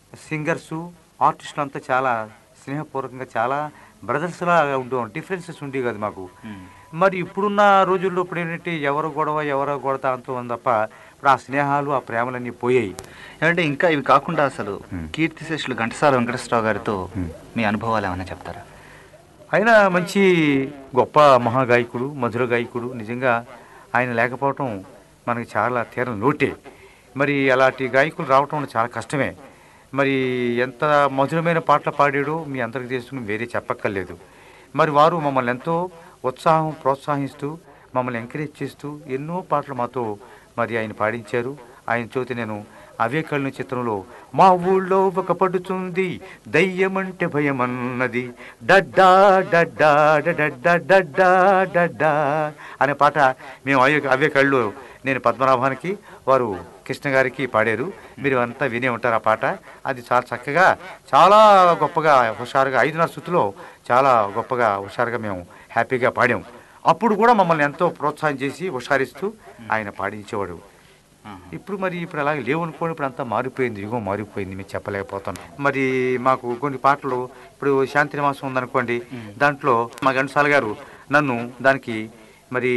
singers ఆర్టిస్టులు అంతా చాలా స్నేహపూర్వకంగా చాలా బ్రదర్స్ లాగా ఉండే డిఫరెన్సెస్ ఉండేవి కదా మాకు మరి ఇప్పుడున్న రోజుల్లో ఇప్పుడు ఏంటంటే ఎవరు గొడవ ఎవరో గొడత అంత ఉంది తప్ప ఇప్పుడు ఆ స్నేహాలు ఆ ప్రేమలన్నీ పోయాయి ఏమంటే ఇంకా ఇవి కాకుండా అసలు కీర్తిశేషులు ఘంటసాల వెంకటేశ్వరరావు గారితో మీ అనుభవాలు ఏమైనా చెప్తారా ఆయన మంచి గొప్ప మహాగాయకుడు మధుర గాయకుడు నిజంగా ఆయన లేకపోవటం మనకి చాలా తీరం లోటే మరి అలాంటి గాయకులు రావటం చాలా కష్టమే మరి ఎంత మధురమైన పాటలు పాడాడో మీ అందరికి తెలుసుకుని వేరే చెప్పక్కర్లేదు మరి వారు మమ్మల్ని ఎంతో ఉత్సాహం ప్రోత్సహిస్తూ మమ్మల్ని ఎంకరేజ్ చేస్తూ ఎన్నో పాటలు మాతో మరి ఆయన పాడించారు ఆయన చోతి నేను అవే కళ్ళు చిత్రంలో మా ఊళ్ళో ఒక పడుతుంది దయ్యమంటే భయమన్నది డడ్డా డడ్డా డడ్డా డడ్డా డడ్డా అనే పాట మేము అవే అవే కళ్ళు నేను పద్మనాభానికి వారు కృష్ణ గారికి పాడారు మీరు అంతా వినే ఉంటారు ఆ పాట అది చాలా చక్కగా చాలా గొప్పగా హుషారుగా ఐదున్నర శృతిలో చాలా గొప్పగా హుషారుగా మేము హ్యాపీగా పాడాం అప్పుడు కూడా మమ్మల్ని ఎంతో ప్రోత్సాహం చేసి హుషారిస్తూ ఆయన పాడించేవాడు ఇప్పుడు మరి ఇప్పుడు అలాగే లేవు అనుకోండి ఇప్పుడు అంతా మారిపోయింది యుగం మారిపోయింది మేము చెప్పలేకపోతున్నాం మరి మాకు కొన్ని పాటలు ఇప్పుడు శాంతి నివాసం ఉందనుకోండి దాంట్లో మా ఘంటసాల గారు నన్ను దానికి మరి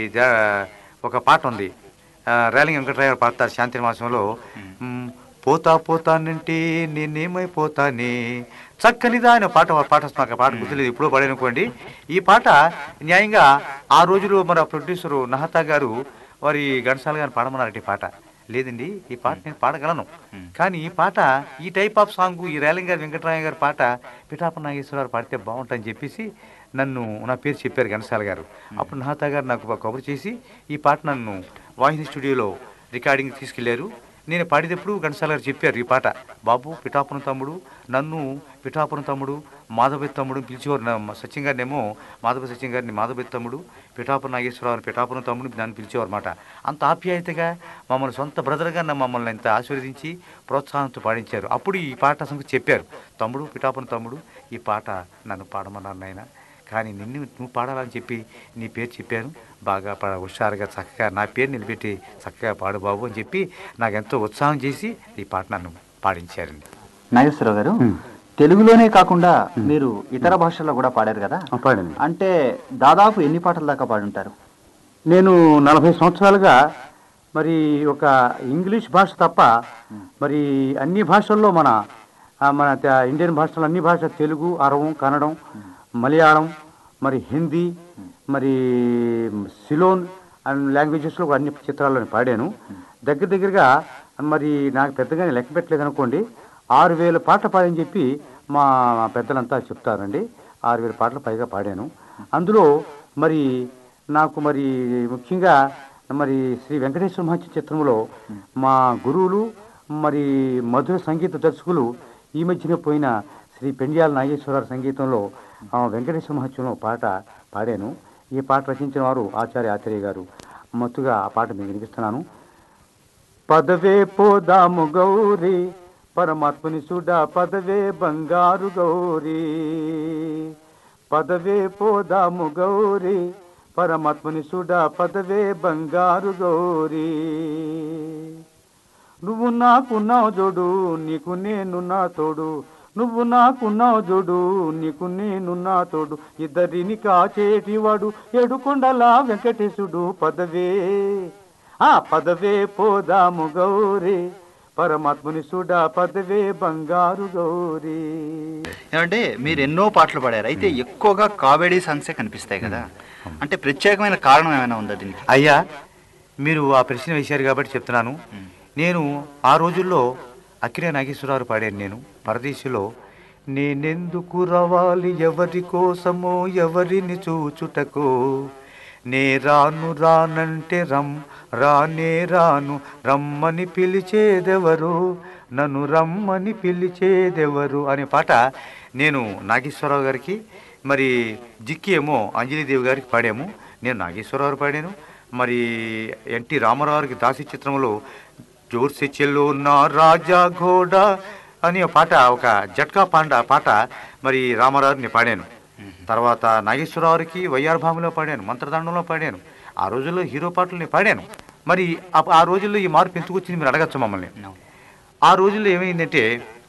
దా- ఒక పాట ఉంది ఆ, రేలింగ్ వెంకటరాయ పాడతారు శాంతి నివాసంలో మ్, పోతా పోతానంటే నేనేమైపోతానే చక్కనిదా అనే పాట పాట నాకు ఆ పాట గుర్తులేదు ఇప్పుడు పాడానుకోండి ఈ పాట న్యాయంగా ఆ రోజులో మన ప్రొడ్యూసరు నహతా గారు వారి ఘంటసాల గారిని పాడమన్నారట ఈ పాట లేదండి ఈ పాట నేను పాడగలను కానీ ఈ పాట ఈ టైప్ ఆఫ్ సాంగ్ ఈ రేలింగ్ గారి వెంకటరాయ గారి పాట పిఠాప నాగేశ్వరరావు పాడితే బాగుంటుందని చెప్పేసి నన్ను నా పేరు చెప్పారు ఘనసాల గారు అప్పుడు నహతా గారు నాకు ఒక కబురు చేసి ఈ పాట నన్ను వాహిని స్టూడియోలో రికార్డింగ్ తీసుకెళ్లారు నేను పాడేటప్పుడు ఘంటసాల గారు చెప్పారు ఈ పాట బాబు పిఠాపురం తమ్ముడు నన్ను పిఠాపురం తమ్ముడు మాధవ తమ్ముడు పిలిచేవారు నా- సత్యం గారినేమో మాధవ సత్యం గారిని మాధవ తమ్ముడు పిఠాపురం నాగేశ్వరరావు పిఠాపురం తమ్ముడు నన్ను పిలిచేవారు అనమాట అంత ఆప్యాయతగా మమ్మల్ని సొంత బ్రదర్గా నా మమ్మల్ని ఎంత ఆశీర్వదించి ప్రోత్సాహంతో పాడించారు అప్పుడు ఈ పాట సంగతి చెప్పారు తమ్ముడు పిఠాపురం తమ్ముడు ఈ పాట నన్ను పాడమన్నారు నాయన కానీ నిన్ను నువ్వు పాడాలని చెప్పి నీ పేరు చెప్పాను బాగా పాడ హుషారుగా చక్కగా నా పేరు నిలబెట్టి చక్కగా పాడు బాబు అని చెప్పి నాకు ఎంతో ఉత్సాహం చేసి ఈ పాట నన్ను పాడించారండి నాగేశ్వరరావు గారు తెలుగులోనే కాకుండా మీరు ఇతర భాషల్లో కూడా పాడారు కదా పాడండి అంటే దాదాపు ఎన్ని పాటల దాకా పాడుంటారు నేను నలభై సంవత్సరాలుగా మరి ఒక ఇంగ్లీష్ భాష తప్ప మరి అన్ని భాషల్లో మన ఆ, మన త- ఇండియన్ భాషలు అన్ని భాష తెలుగు అరవం కన్నడం మలయాళం మరి హిందీ మరి సిలోన్ అండ్ లాంగ్వేజెస్లో అన్ని చిత్రాల్లో నేను పాడాను దగ్గర దగ్గరగా మరి నాకు పెద్దగానే లెక్క పెట్టలేదు అనుకోండి ఆరు వేల పాటలు పాడని చెప్పి మా పెద్దలంతా చెప్తారండి ఆరు వేల పాటలు పైగా పాడాను అందులో మరి నాకు మరి ముఖ్యంగా మరి శ్రీ వెంకటేశ్వర మహత్య చిత్రంలో మా గురువులు మరి మధుర సంగీత దర్శకులు ఈ మధ్యనే పోయిన శ్రీ పెండ్యాల నాగేశ్వరరావు సంగీతంలో ఆ, వెంకటేశ్వర మహత్యంలో పాట పాడాను ఈ పాట రచించిన వారు ఆచార్య ఆచార్య గారు మత్తుగా ఆ పాట మీకు వినిపిస్తున్నాను పదవే పోదాము గౌరీ పరమాత్మని సుడా పదవే బంగారు గౌరీ పదవే పోదాము గౌరీ పరమాత్మని సుడా పదవే బంగారు గౌరీ నువ్వు నాకున్నావు జోడు నీకు నేను నా తోడు నువ్వు నాకున్నావు జోడు నీకు నేను నా తోడు ఇద్దరిని కాచేటివాడు ఏడుకొండల వెంకటేశుడు పదవే ఆ పదవే పోదాము గౌరీ పరమాత్మని సుడా పదవే బంగారు గౌరీ ఏమంటే మీరు ఎన్నో పాటలు పాడారు అయితే ఎక్కువగా కామెడీ సాంగ్సే కనిపిస్తాయి కదా అంటే ప్రత్యేకమైన కారణం ఏమైనా ఉందా దీనికి అయ్యా మీరు ఆ ప్రశ్న వేశారు కాబట్టి చెప్తున్నాను నేను ఆ రోజుల్లో అక్కినే నాగేశ్వరరావు పాడాను నేను పరదేశిలో నేనెందుకు రావాలి ఎవరి కోసమో ఎవరిని చూచుటకో నే రాను రానంటే రమ్ రానే రాను రమ్మని పిలిచేదెవరు నన్ను రమ్మని పిలిచేదెవరు అనే పాట నేను నాగేశ్వరరావు గారికి మరి జిక్కి ఏమో అంజలీదేవి గారికి పాడాము నేను నాగేశ్వరరావు పాడాను మరి ఎన్టీ రామారావు గారికి దాసి చిత్రంలో జోర్సి చెల్లో నా రాజా ఘోడా అని ఒక పాట ఒక జట్కా పాండ పాట మరి రామారావుని పాడాను తర్వాత నాగేశ్వరరావుకి వయ్యార భామిలో పాడాను మంత్రదండంలో పాడాను ఆ రోజుల్లో హీరో పాటలు నేను పాడాను మరి ఆ- ఆ రోజుల్లో ఈ మార్పు ఎందుకు వచ్చింది మీరు అడగచ్చు మమ్మల్ని ఆ రోజుల్లో ఏమైందంటే